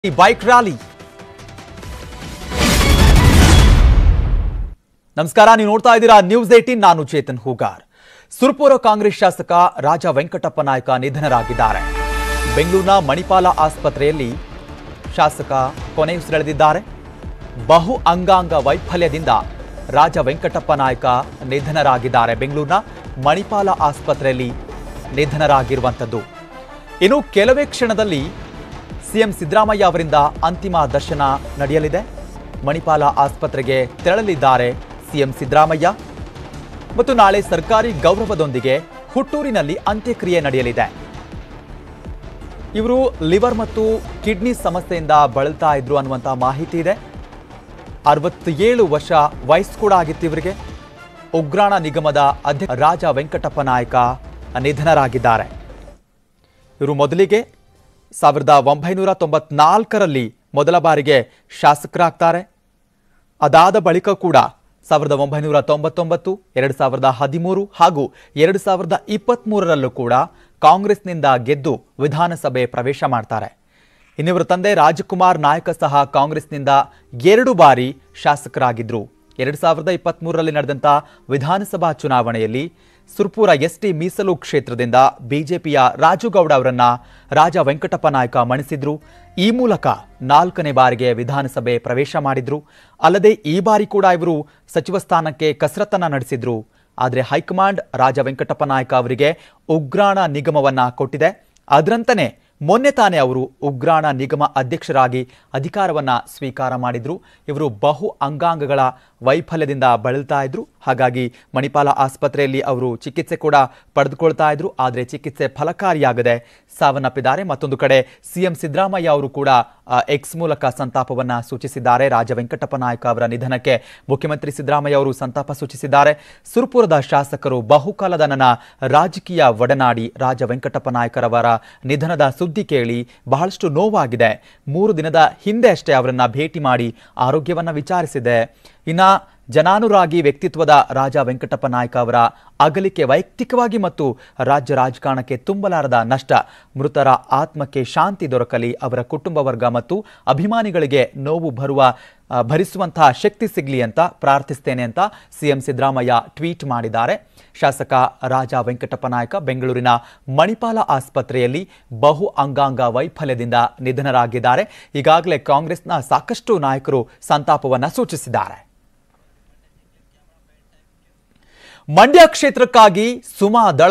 ಈ bike rally ನಮಸ್ಕಾರ ನೀವು ನೋಡ್ತಾ ಇದ್ದೀರಾ ನ್ಯೂಸ್ ಏಟೀನ್ ನಾನು ಚೇತನ್ ಹೂಗಾರ್ ಸುರ್ಪುರ ಕಾಂಗ್ರೆಸ್ ಶಾಸಕ ರಾಜ ವೆಂಕಟಪ್ಪ ನಾಯಕ ನಿಧನರಾಗಿದ್ದಾರೆ ಬೆಂಗಳೂರಿನ ಮಣಿಪಾಲ ಆಸ್ಪತ್ರೆಯಲ್ಲಿ ಶಾಸಕ ಕೊನೆಯುಸಿರೆಳೆದಿದ್ದಾರೆ ಬಹು ಅಂಗಾಂಗ ವೈಫಲ್ಯದಿಂದ ರಾಜ ವೆಂಕಟಪ್ಪ ನಾಯಕ ನಿಧನರಾಗಿದ್ದಾರೆ ಬೆಂಗಳೂರಿನ ಮಣಿಪಾಲ ಆಸ್ಪತ್ರೆಯಲ್ಲಿ ನಿಧನರಾಗಿರುವಂಥದ್ದು ಇನ್ನು ಕೆಲವೇ ಕ್ಷಣದಲ್ಲಿ ಸಿಎಂ ಸಿದ್ದರಾಮಯ್ಯ ಅವರಿಂದ ಅಂತಿಮ ದರ್ಶನ ನಡೆಯಲಿದೆ ಮಣಿಪಾಲ ಆಸ್ಪತ್ರೆಗೆ ತೆರಳಲಿದ್ದಾರೆ ಸಿಎಂ ಸಿದ್ದರಾಮಯ್ಯ ಮತ್ತು ನಾಳೆ ಸರ್ಕಾರಿ ಗೌರವದೊಂದಿಗೆ ಹುಟ್ಟೂರಿನಲ್ಲಿ ಅಂತ್ಯಕ್ರಿಯೆ ನಡೆಯಲಿದೆ ಇವರು ಲಿವರ್ ಮತ್ತು ಕಿಡ್ನಿ ಸಮಸ್ಯೆಯಿಂದ ಬಳಲ್ತಾ ಇದ್ರು ಅನ್ನುವಂಥ ಮಾಹಿತಿ ಇದೆ ಅರವತ್ತೇಳು ವರ್ಷ ವಯಸ್ಸು ಕೂಡ ಆಗಿತ್ತು ಇವರಿಗೆ ಉಗ್ರಾಣ ನಿಗಮದ ಅಧ್ಯಕ್ಷ ರಾಜ ವೆಂಕಟಪ್ಪ ನಾಯಕ ನಿಧನರಾಗಿದ್ದಾರೆ ಇವರು ಮೊದಲಿಗೆ ಸಾವಿರದ ಒಂಬೈನೂರ ತೊಂಬತ್ನಾಲ್ಕರಲ್ಲಿ ಮೊದಲ ಬಾರಿಗೆ ಶಾಸಕರಾಗ್ತಾರೆ ಅದಾದ ಬಳಿಕ ಕೂಡ ಸಾವಿರದ ಒಂಬೈನೂರ ತೊಂಬತ್ತೊಂಬತ್ತು ಎರಡು ಸಾವಿರದ ಹದಿಮೂರು ಹಾಗೂ ಎರಡು ಸಾವಿರದ ಇಪ್ಪತ್ತ್ಮೂರರಲ್ಲೂ ಕೂಡ ಕಾಂಗ್ರೆಸ್ನಿಂದ ಗೆದ್ದು ವಿಧಾನಸಭೆ ಪ್ರವೇಶ ಮಾಡ್ತಾರೆ ಇನ್ನಿವರ ತಂದೆ ರಾಜಕುಮಾರ್ ನಾಯಕ ಸಹ ಕಾಂಗ್ರೆಸ್ನಿಂದ ಎರಡು ಬಾರಿ ಶಾಸಕರಾಗಿದ್ರು ಎರಡು ಸಾವಿರದ ಇಪ್ಪತ್ತ್ಮೂರರಲ್ಲಿ ನಡೆದಂಥ ವಿಧಾನಸಭಾ ಚುನಾವಣೆಯಲ್ಲಿ ಸುರ್ಪುರ ಎಸ್ಟಿ ಮೀಸಲು ಕ್ಷೇತ್ರದಿಂದ ಬಿಜೆಪಿಯ ರಾಜುಗೌಡ ಅವರನ್ನ ರಾಜ ವೆಂಕಟಪ್ಪ ನಾಯಕ ಮಣಿಸಿದ್ರು ಈ ಮೂಲಕ ನಾಲ್ಕನೇ ಬಾರಿಗೆ ವಿಧಾನಸಭೆ ಪ್ರವೇಶ ಮಾಡಿದ್ರು ಅಲ್ಲದೆ ಈ ಬಾರಿ ಕೂಡ ಇವರು ಸಚಿವ ಸ್ಥಾನಕ್ಕೆ ಕಸರತ್ತನ್ನ ನಡೆಸಿದ್ರು ಆದರೆ ಹೈಕಮಾಂಡ್ ರಾಜ ವೆಂಕಟಪ್ಪ ನಾಯಕ ಅವರಿಗೆ ಉಗ್ರಾಣ ನಿಗಮವನ್ನ ಕೊಟ್ಟಿದೆ ಅದರಂತನೇ ಮೊನ್ನೆ ತಾನೇ ಅವರು ಉಗ್ರಾಣ ನಿಗಮ ಅಧ್ಯಕ್ಷರಾಗಿ ಅಧಿಕಾರವನ್ನ ಸ್ವೀಕಾರ ಮಾಡಿದ್ರು ಇವರು ಬಹು ಅಂಗಾಂಗಗಳ ವೈಫಲ್ಯದಿಂದ ಬಳಲ್ತಾ ಇದ್ರು ಹಾಗಾಗಿ ಮಣಿಪಾಲ ಆಸ್ಪತ್ರೆಯಲ್ಲಿ ಅವರು ಚಿಕಿತ್ಸೆ ಕೂಡ ಪಡೆದುಕೊಳ್ತಾ ಇದ್ರು ಆದರೆ ಚಿಕಿತ್ಸೆ ಫಲಕಾರಿಯಾಗದೆ ಸಾವನ್ನಪ್ಪಿದ್ದಾರೆ ಮತ್ತೊಂದು ಕಡೆ ಸಿಎಂ ಸಿದ್ದರಾಮಯ್ಯ ಅವರು ಕೂಡ ಆ, ಎಕ್ಸ್ ಮೂಲಕ ಸಂತಾಪವನ್ನ ಸೂಚಿಸಿದ್ದಾರೆ ರಾಜ ವೆಂಕಟಪ್ಪ ನಾಯಕ ಅವರ ನಿಧನಕ್ಕೆ ಮುಖ್ಯಮಂತ್ರಿ ಸಿದ್ದರಾಮಯ್ಯ ಅವರು ಸಂತಾಪ ಸೂಚಿಸಿದ್ದಾರೆ ಸುರ್ಪುರದ ಶಾಸಕರು ಬಹುಕಾಲದ ನನ್ನ ರಾಜಕೀಯ ಒಡನಾಡಿ ರಾಜ ವೆಂಕಟಪ್ಪ ನಾಯಕರವರ ನಿಧನದ ಸುದ್ದಿ ಕೇಳಿ ಬಹಳಷ್ಟು ನೋವಾಗಿದೆ ಮೂರು ದಿನದ ಹಿಂದೆ ಅಷ್ಟೇ ಅವರನ್ನ ಭೇಟಿ ಮಾಡಿ ಆರೋಗ್ಯವನ್ನ ವಿಚಾರಿಸಿದೆ ಇನ್ನ ಜನಾನುರಾಗಿ ವ್ಯಕ್ತಿತ್ವದ ರಾಜ ವೆಂಕಟಪ್ಪ ನಾಯಕ ಅವರ ಅಗಲಿಕೆ ವೈಯಕ್ತಿಕವಾಗಿ ಮತ್ತು ರಾಜ್ಯ ರಾಜಕಾರಣಕ್ಕೆ ತುಂಬಲಾರದ ನಷ್ಟ ಮೃತರ ಆತ್ಮಕ್ಕೆ ಶಾಂತಿ ದೊರಕಲಿ ಅವರ ಕುಟುಂಬ ವರ್ಗ ಮತ್ತು ಅಭಿಮಾನಿಗಳಿಗೆ ನೋವು ಬರುವ ಆ, ಭರಿಸುವಂತಹ ಶಕ್ತಿ ಸಿಗಲಿ ಅಂತ ಪ್ರಾರ್ಥಿಸ್ತೇನೆ ಅಂತ ಸಿಎಂ ಸಿದ್ದರಾಮಯ್ಯ ಟ್ವೀಟ್ ಮಾಡಿದ್ದಾರೆ ಶಾಸಕ ರಾಜ ವೆಂಕಟಪ್ಪ ನಾಯಕ ಬೆಂಗಳೂರಿನ ಮಣಿಪಾಲ ಆಸ್ಪತ್ರೆಯಲ್ಲಿ ಬಹು ಅಂಗಾಂಗ ವೈಫಲ್ಯದಿಂದ ನಿಧನರಾಗಿದ್ದಾರೆ ಈಗಾಗಲೇ ಕಾಂಗ್ರೆಸ್ನ ಸಾಕಷ್ಟು ನಾಯಕರು ಸಂತಾಪವನ್ನ ಸೂಚಿಸಿದ್ದಾರೆ ಮಂಡ್ಯ ಕ್ಷೇತ್ರಕ್ಕಾಗಿ ಸುಮಾ ದಳ